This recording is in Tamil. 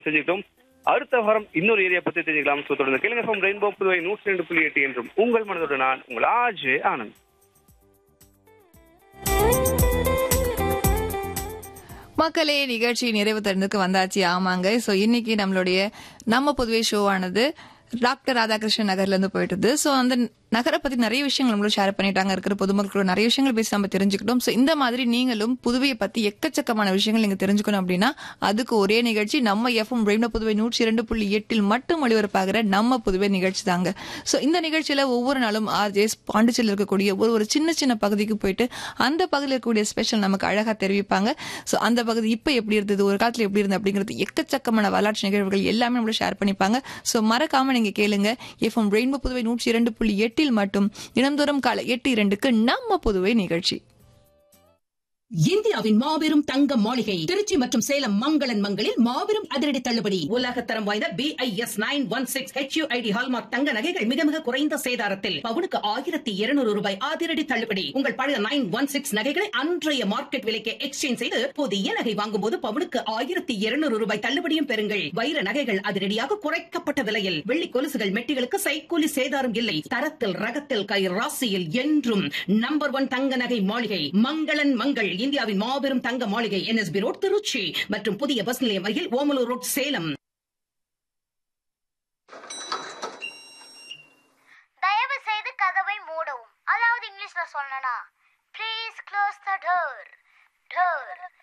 செஞ்சுக்கிட்டோம் அடுத்த வாரம் இன்னொரு ஏரியா பத்தி தெரிஞ்சுக்கலாம் ஸோ தொடர்ந்து கேளுங்க ஃப்ரம் ரெயின்போ புதுவை நூற்றி ரெண்டு புள்ளி எட்டு என்றும் உங்கள் மனதோடு நான் உங்கள் ஆஜ் ஆனந்த் மக்களே நிகழ்ச்சி நிறைவு தருணத்துக்கு வந்தாச்சு ஆமாங்க சோ இன்னைக்கு நம்மளுடைய நம்ம பொதுவே ஷோ ஆனது டாக்டர் ராதாகிருஷ்ணன் நகர்ல இருந்து போயிட்டு சோ அந்த நகரை பத்தி நிறைய விஷயங்கள் நம்மளும் ஷேர் பண்ணிட்டாங்க இருக்கிற பொதுமக்களோட நிறைய விஷயங்கள் பேசி நம்ம தெரிஞ்சுக்கிட்டோம் சோ இந்த மாதிரி நீங்களும் புதுவையை பத்தி எக்கச்சக்கமான விஷயங்கள் நீங்க தெரிஞ்சுக்கணும் அப்படின்னா அதுக்கு ஒரே நிகழ்ச்சி நம்ம எஃப்எம் ரெயின்போ புதுவை நூற்றி இரண்டு புள்ளி எட்டில் மட்டும் ஒளிபரப்பாகிற நம்ம புதுவை நிகழ்ச்சி தாங்க சோ இந்த நிகழ்ச்சியில ஒவ்வொரு நாளும் ஆர்ஜேஸ் பாண்டிச்சேரியில் இருக்கக்கூடிய ஒரு ஒரு சின்ன சின்ன பகுதிக்கு போயிட்டு அந்த பகுதியில் இருக்கக்கூடிய ஸ்பெஷல் நமக்கு அழகா தெரிவிப்பாங்க சோ அந்த பகுதி இப்ப எப்படி இருந்தது ஒரு காலத்துல எப்படி இருந்தது அப்படிங்கிறது எக்கச்சக்கமான வரலாற்று நிகழ்வுகள் எல்லாமே நம்மளோட ஷேர் பண்ணிப்பாங்க சோ மறக்காம நீங்க கேளுங்க எஃப்எம் ரெயின்போ புதுவை நூற்றி இரண்டு புள்ளி எட்டில் மட்டும் தினந்தோறும் காலை எட்டு இரண்டுக்கு நம்ம புதுவை நிகழ்ச்சி இந்தியாவின் மாபெரும் தங்க மாளிகை திருச்சி மற்றும் சேலம் மங்களன் மங்களில் மாபெரும் அதிரடி தள்ளுபடி உலகத்தரம் வாய்ந்த B I S nine one six HUID hallmark தங்க நகைகள் மிக மிக குறைந்த சேதாரத்தில் பவுனுக்கு ஆயிரத்தி இருநூறு ரூபாய் அதிரடி தள்ளுபடி உங்கள் பழைய நைன் ஒன் சிக்ஸ் நகைகளை அன்றைய மார்க்கெட் விலைக்கு எக்ஸ்சேஞ்ச் செய்து புதிய நகை வாங்கும் போது பவுனுக்கு ஆயிரத்தி இருநூறு ரூபாய் தள்ளுபடியும் பெறுங்கள் வைர நகைகள் அதிரடியாக குறைக்கப்பட்ட விலையில் வெள்ளி கொலுசுகள் மெட்டிகளுக்கு சைக்கூலி சேதாரம் இல்லை தரத்தில் ரகத்தில் கை ராசியில் என்றும் நம்பர் ஒன் தங்க நகை மாளிகை மங்களன் மங்கள் இந்தியாவின் மாபெரும் தங்க மாளிகை என்எஸ்பி ரோட் திருச்சி மற்றும் புதிய பஸ் நிலையம் அருகில் ஓமலூர் ரோட் சேலம் தயவு செய்து கதவை மூடவும் அதாவது இங்கிலீஷ்ல சொல்லனா please close the door door